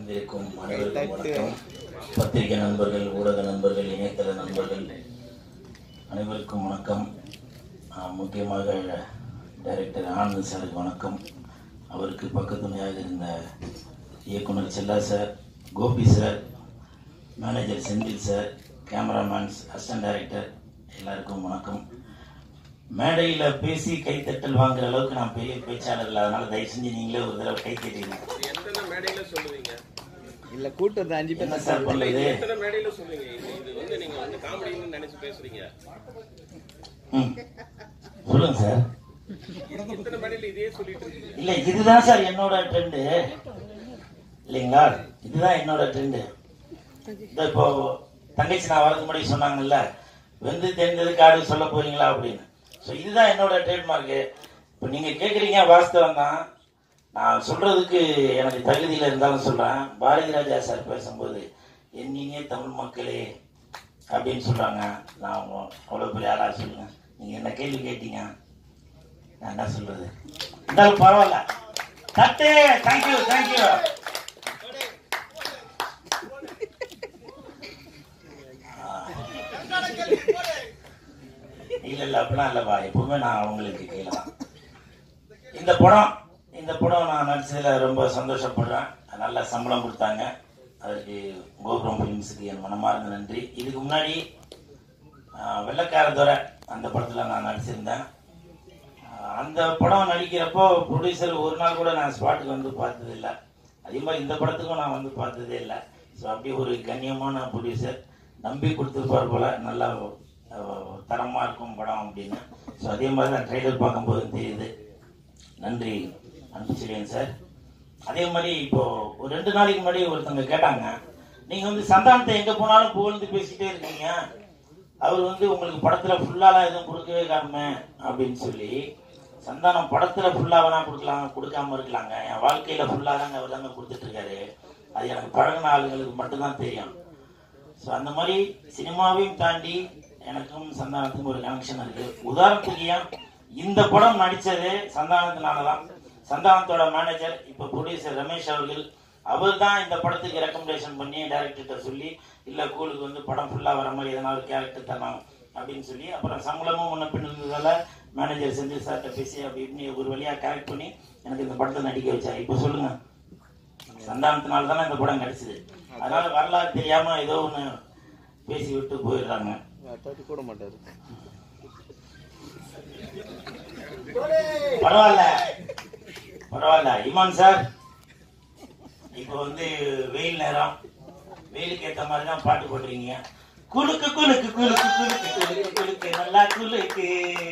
வந்திருக்கும் அனைவருக்கும் வணக்கம் பத்திரிகை நண்பர்கள் ஊடக நண்பர்கள் இணையதள நண்பர்கள் அனைவருக்கும் வணக்கம் ஆஹ் முக்கியமாக டைரக்டர் ஆனந்த் சாருக்கு வணக்கம் அவருக்கு பக்கத்துணையாக இருந்த இயக்குனர் Chella sir Gopi sir manager Senthil sir cameramen assistant director எல்லாருக்கும் வணக்கம் மேடையில் பேசி கைத்தட்டல் வாங்குற அளவுக்கு நான் பெரிய பேச்சாளர் இல்லை அதனால தயவு செஞ்சு நீங்களே ஒரு தடவை கை தட்டிடுங்க எத்தனை மேடையில சொல்லுவீங்க இல்ல கூட்டத்தை அஞ்சு பேர் என்ன சார் பண்ணுறது எத்தனை மேடையில சொல்லுவீங்க இது இது வந்து நீங்க வந்து காமெடின்னு நினைச்சு பேசுறீங்க ம் சொல்லுங்க சார் எத்தனை மேடையில இதே சொல்லிட்டு இருக்கீங்க இல்ல இதுதான் சார் என்னோட ட்ரெண்டு இல்லைங்களா இதுதான் என்னோட ட்ரெண்டு இப்போ தங்கச்சி நான் வரதுக்கு முன்னாடி சொன்னாங்கல்ல வெந்து தெரிந்தது காடு சொல்ல போறீங்களா அப்படின்னு ஸோ இதுதான் என்னோட ட்ரேட்மார்க்கு இப்போ நீங்க கேட்குறீங்க வாஸ்தவம் தான் நான் சொல்றதுக்கு எனக்கு தகுதியில் இருந்தாலும் சொல்றேன் பாரதி ராஜா சார் பேசும்போது என்னீங்க தமிழ் மக்களே அப்படின்னு சொல்றாங்க நான் அவ்வளோ பெரிய ஆளா சொல்லுங்க நீங்க என்ன கேள்வி கேட்டீங்க நான் என்ன சொல்றது இருந்தாலும் பரவாயில்ல தட்டு தேங்க்யூ தேங்க்யூ இல்ல இல்ல அப்படிலாம் இல்லப்பா எப்பவுமே நான் அவங்களுக்கு கீழே தான் இந்த படம் இந்த படம் நான் நடிச்சதுல ரொம்ப சந்தோஷப்படுறேன் நல்ல சம்பளம் கொடுத்தாங்க அதுக்கு கோபுரம் ஃபிலிம்ஸுக்கு என் மனமார்ந்த நன்றி இதுக்கு முன்னாடி ஆஹ், வெள்ளைக்கார துறை அந்த படத்துல நான் நடிச்சிருந்தேன் ஆஹ், அந்த படம் நடிக்கிறப்போ ப்ரொடியூசர் ஒரு நாள் கூட நான் ஸ்பாட்டுக்கு வந்து பார்த்தது இல்லை அதே மாதிரி இந்த படத்துக்கும் நான் வந்து பார்த்ததே இல்லை ஸோ அப்படி ஒரு கண்ணியமான ப்ரொடியூசர் நம்பி கொடுத்துருப்பார் போல நல்லா ஆஹ், தரமா இருக்கும் படம் அப்படின்னு ஸோ அதே மாதிரி தான் ட்ரெய்லர் பார்க்கும்போது தெரியுது நன்றி அனுப்பிச்சிடுவேன் சார் அதே மாதிரி இப்போ ஒரு ரெண்டு நாளைக்கு முன்னாடி ஒருத்தவங்க கேட்டாங்க நீங்க வந்து சந்தானத்தை எங்க போனாலும் புகழ்ந்து பேசிட்டே இருக்கீங்க அவர் வந்து உங்களுக்கு படத்துல ஃபுல்லாலாம் எதுவும் கொடுக்கவே காணுமே அப்படின்னு சொல்லி சந்தானம் படத்துல ஃபுல்லா வேணா கொடுக்கலாம் கொடுக்காம இருக்கலாங்க என் வாழ்க்கையில ஃபுல்லா தாங்க அவர் தாங்க கொடுத்துட்டு இருக்காரு அது எனக்கு பழகின ஆளுங்களுக்கு மட்டும்தான் தெரியும் ஸோ அந்த மாதிரி சினிமாவையும் தாண்டி எனக்கும் சந்தானத்துக்கும் ஒரு கனெக்ஷன் இருக்கு உதாரணத்துக்கு ஏன் இந்த படம் நடிச்சது சந்தானத்தினால தான் சந்தானத்தோட மேனேஜர் இப்ப ப்ரொடியூசர் ரமேஷ் அவர்கள் அவர் தான் இந்த படத்துக்கு ரெக்கமெண்டேஷன் பண்ணி டைரக்டர்கிட்ட சொல்லி இல்ல கூலுக்கு வந்து படம் ஃபுல்லா வர மாதிரி எதனா ஒரு கேரக்டர் தரணும் அப்படின்னு சொல்லி அப்புறம் சம்பளமும் முன்ன பின் இருந்ததால மேனேஜர் செந்தில் சார்கிட்ட பேசி அப்படி இப்படி ஒரு வழியா கரெக்ட் பண்ணி எனக்கு இந்த படத்தை நடிக்க வச்சார் இப்போ சொல்லுங்க சந்தானத்தினால தானே இந்த படம் கிடைச்சது அதனால வரலாறு தெரியாம ஏதோ ஒண்ணு பேசி விட்டு போயிடுறாங்க தட்டி கூட மாட்டாரு பரவாயில்ல பரவாயில்ல இமான் சார் இப்போ வந்து வெயில் நேரம் வெயிலுக்கு ஏத்த மாதிரி தான் பாட்டு போடுறீங்க குலுக்கு குலுக்கு குலுக்கு குலுக்கு குலுக்கு குலுக்கு நல்லா குலுக்கு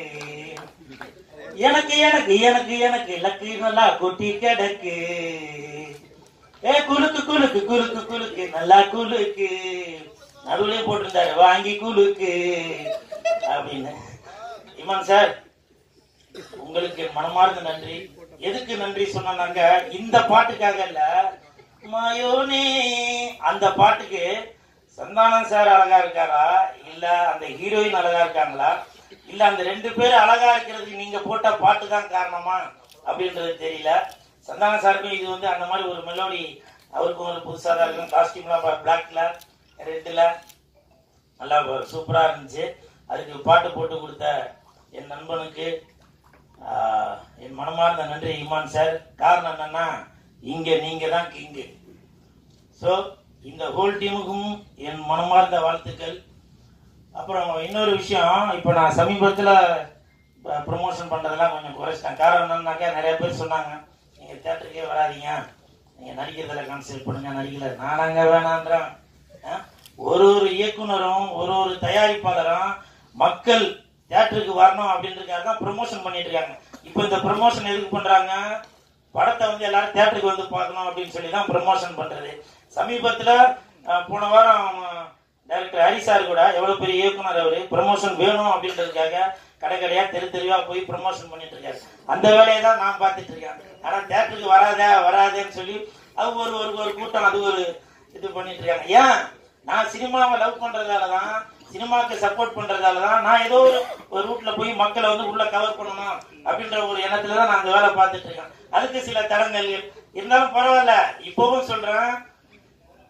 எனக்கு எனக்கு எனக்கு எனக்கு லக்கு நல்லா கொட்டி கிடக்கு ஏ குலுக்கு குலுக்கு குலுக்கு குலுக்கு நல்லா குலுக்கு நடுவுலயே போட்டிருந்தாரு வாங்கி குலுக்கு அப்படின்னு இமான் சார் உங்களுக்கு என் மனமார்ந்த நன்றி எதுக்கு நன்றி சொன்னாங்க இந்த பாட்டுக்காக இல்ல மாயோனே அந்த பாட்டுக்கு சந்தானம் சார் அழகா இருக்காரா இல்ல அந்த ஹீரோயின் அழகா இருக்காங்களா இல்ல அந்த ரெண்டு பேரும் அழகா இருக்கிறதுக்கு நீங்க போட்ட பாட்டு தான் காரணமா அப்படின்றது தெரியல சந்தானம் சாருக்கும் இது வந்து அந்த மாதிரி ஒரு மெலோடி அவருக்கும் ஒரு புதுசா தான் இருக்கும் காஸ்டியூம்லாம் பிளாக்ல ரெட்டுல நல்லா சூப்பரா இருந்துச்சு அதுக்கு பாட்டு போட்டு கொடுத்த என் நண்பனுக்கு ஆஹ், என் மனமார்ந்த நன்றி இமான் சார் காரணம் என்னன்னா இங்க நீங்க தான் கிங்கு ஸோ இந்த ஹோல் டீமுக்கும் என் மனமார்ந்த வாழ்த்துக்கள் அப்புறம் இன்னொரு விஷயம் இப்போ நான் சமீபத்தில் ப்ரொமோஷன் பண்ணுறதெல்லாம் கொஞ்சம் குறைச்சிட்டேன் காரணம் என்னன்னாக்கா நிறைய பேர் சொன்னாங்க நீங்கள் தேட்டருக்கே வராதீங்க நீங்கள் நடிக்கிறதுல கான்சென்ட் பண்ணுங்க நடிக்கல நானாங்க வேணான்றேன் ஆ? ஒரு ஒரு இயக்குனரும் ஒரு ஒரு தயாரிப்பாளரும் மக்கள் தியேட்டருக்கு வரணும் அப்படின்றதுக்காக தான் ப்ரொமோஷன் பண்ணிட்டு இருக்காங்க இப்போ இந்த ப்ரொமோஷன் எதுக்கு பண்றாங்க படத்தை வந்து எல்லாரும் தியேட்டருக்கு வந்து பார்க்கணும் அப்படின்னு சொல்லி தான் ப்ரொமோஷன் பண்றது சமீபத்துல அஹ், போன வாரம் டைரக்டர் ஹரி சார் கூட எவ்வளவு பெரிய இயக்குனர் அவரு ப்ரமோஷன் வேணும் அப்படின்றதுக்காக கடை கடையா தெரு தெருவா போய் ப்ரமோஷன் பண்ணிட்டு இருக்காரு அந்த வேலையை தான் நான் பார்த்துட்டு இருக்கேன் ஆனா தியேட்டருக்கு வராத வராதேன்னு சொல்லி அது ஒரு ஒரு ஒரு கூட்டம் அது ஒரு இது பண்ணிட்டு இருக்காங்க ஏன் நான் சினிமாவை லவ் பண்றதால தான் சினிமாவுக்கு சப்போர்ட் பண்றதால தான் நான் ஏதோ ஒரு ஒரு ரூட்ல போய் மக்களை வந்து உள்ள கவர் பண்ணணும் அப்படின்ற ஒரு எண்ணத்துல தான் நான் அந்த வேலை பார்த்துட்டு இருக்கேன் அதுக்கு சில தடங்கள் இருந்தாலும் பரவாயில்ல இப்பவும் சொல்றேன்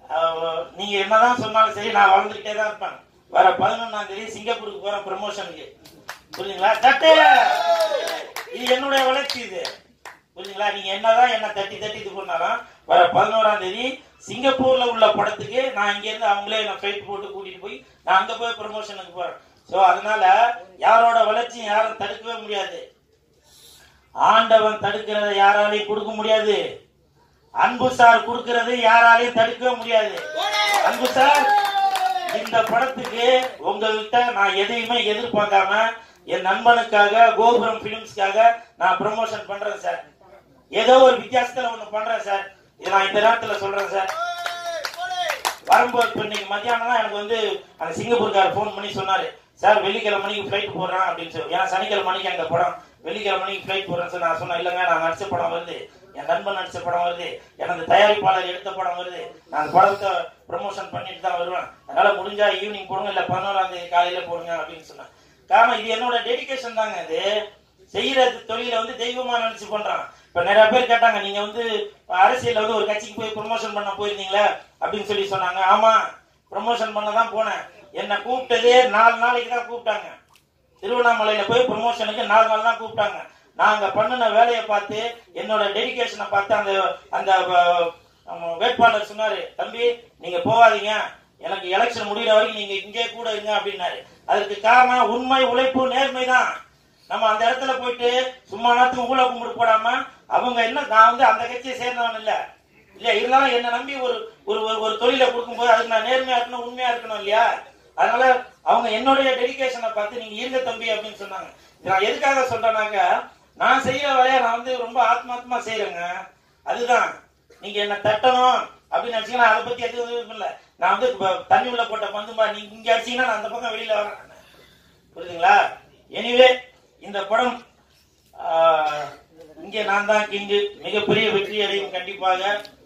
அஹ், நீங்க என்னதான் சொன்னாலும் சரி நான் வளர்ந்துகிட்டே தான் இருப்பேன் வர பதினொன்னாம் தேதி சிங்கப்பூருக்கு போறேன் ப்ரமோஷனுக்கு புரியுதுங்களா தட்டு இது என்னுடைய வளர்ச்சி இது புரியுதுங்களா நீங்க என்னதான் என்ன தட்டி தட்டி இது பண்ணாலும் வர பதினோராம் தேதி சிங்கப்பூர்ல உள்ள படத்துக்கு நான் இங்க இருந்து அவங்களே என்ன ஃபிளைட் போட்டு கூட்டிட்டு போய் நான் அங்க போய் ப்ரமோஷனுக்கு போறேன் சோ அதனால யாரோட வளர்ச்சியும் யாரும் தடுக்கவே முடியாது ஆண்டவன் தடுக்கிறத யாராலையும் கொடுக்க முடியாது அன்பு சார் கொடுக்கறது யாராலையும் தடுக்கவே முடியாது அன்பு சார் இந்த படத்துக்கு உங்கள்கிட்ட நான் எதையுமே எதிர்பார்க்காம என் நண்பனுக்காக கோபுரம் பிலிம்ஸ்க்காக நான் ப்ரமோஷன் பண்றேன் சார் ஏதோ ஒரு வித்தியாசத்துல ஒண்ணு பண்றேன் சார் இதை நான் இந்த நேரத்துல சொல்றேன் சார் வரும்போது இப்ப இன்னைக்கு மத்தியானம் தான் எனக்கு வந்து அந்த சிங்கப்பூர்கார் ஃபோன் பண்ணி சொன்னாரு சார் வெள்ளிக்கிழமை மணிக்கு ஃபிளைட் போடுறேன் அப்படின்னு சொல்லி ஏன்னா சனிக்கிழமை மணிக்கு அங்க படம் வெள்ளிக்கிழமை மணிக்கு ஃபிளைட் போடுறேன் சார் நான் சொன்னேன் இல்லைங்க நான் நடிச்ச படம் வருது என் நண்பன் நடிச்ச படம் வருது எனது தயாரிப்பாளர் எடுத்த படம் வருது நான் அந்த படத்தை ப்ரமோஷன் பண்ணிட்டு தான் வருவேன் அதனால முடிஞ்சா ஈவினிங் போடுங்க இல்ல பதினோராம் தேதி காலையில போடுங்க அப்படின்னு சொன்னேன் காரணம் இது என்னோட டெடிகேஷன் தாங்க இது செய்யற தொழில வந்து தெய்வமா நினைச்சு பண்றான் இப்ப நிறைய பேர் கேட்டாங்க நீங்க வந்து அரசியல்ல வந்து ஒரு கட்சிக்கு போய் ப்ரொமோஷன் பண்ண போயிருந்தீங்களா அப்படின்னு சொல்லி சொன்னாங்க ஆமா ப்ரொமோஷன் பண்ண தான் போனேன் என்ன கூப்பிட்டதே நாலு நாளைக்கு தான் கூப்பிட்டாங்க திருவண்ணாமலையில போய் ப்ரொமோஷனுக்கு நாலு நாள் தான் கூப்பிட்டாங்க நாங்க பண்ணின வேலையை பார்த்து என்னோட டெடிகேஷனை பார்த்து அந்த அந்த அஹ், நம்ம வேட்பாளர் சொன்னாரு தம்பி நீங்க போகாதீங்க எனக்கு எலெக்ஷன் முடிகிற வரைக்கும் நீங்க இங்கே கூட இருங்க அப்படின்னாரு அதுக்கு காரணம் உண்மை உழைப்பு நேர்மை தான் நம்ம அந்த இடத்துல போயிட்டு சும்மா நேரத்துக்கு ஊழ கும்பிட்டு போடாம அவங்க என்ன நான் வந்து அந்த கட்சியை சேர்ந்தவன் இல்ல இல்ல இருந்தாலும் என்ன நம்பி ஒரு ஒரு ஒரு- ஒரு தொழிலை கொடுக்கும்போது அதுக்கு நான் நேர்மையா இருக்கணும் உண்மையா இருக்கணும் இல்லையா அதனால அவங்க என்னுடைய டெடிகேஷனை பார்த்து நீங்க இருங்க தம்பி அப்படின்னு சொன்னாங்க இது நான் எதுக்காக சொல்றேனாக்க நான் செய்யற வேலையை நான் வந்து ரொம்ப ஆத்மாத்மா செய்யறேங்க அதுதான் நீங்க என்ன தட்டணும் அப்படின்னு நினைச்சீங்கன்னா அதை பத்தி எதுவும் இதுவும் இல்ல நான் வந்து இப்ப தண்ணி உள்ள போட்ட பந்துமா நீங்க இங்க அடிச்சீங்கன்னா நான் அந்த பக்கம் வெளியில வரேன் புரியுதுங்களா எனிவே இந்த படம் ஆஹ், இங்கே நான் தான் கிங்கு மிகப்பெரிய வெற்றி அடையும் கண்டிப்பாக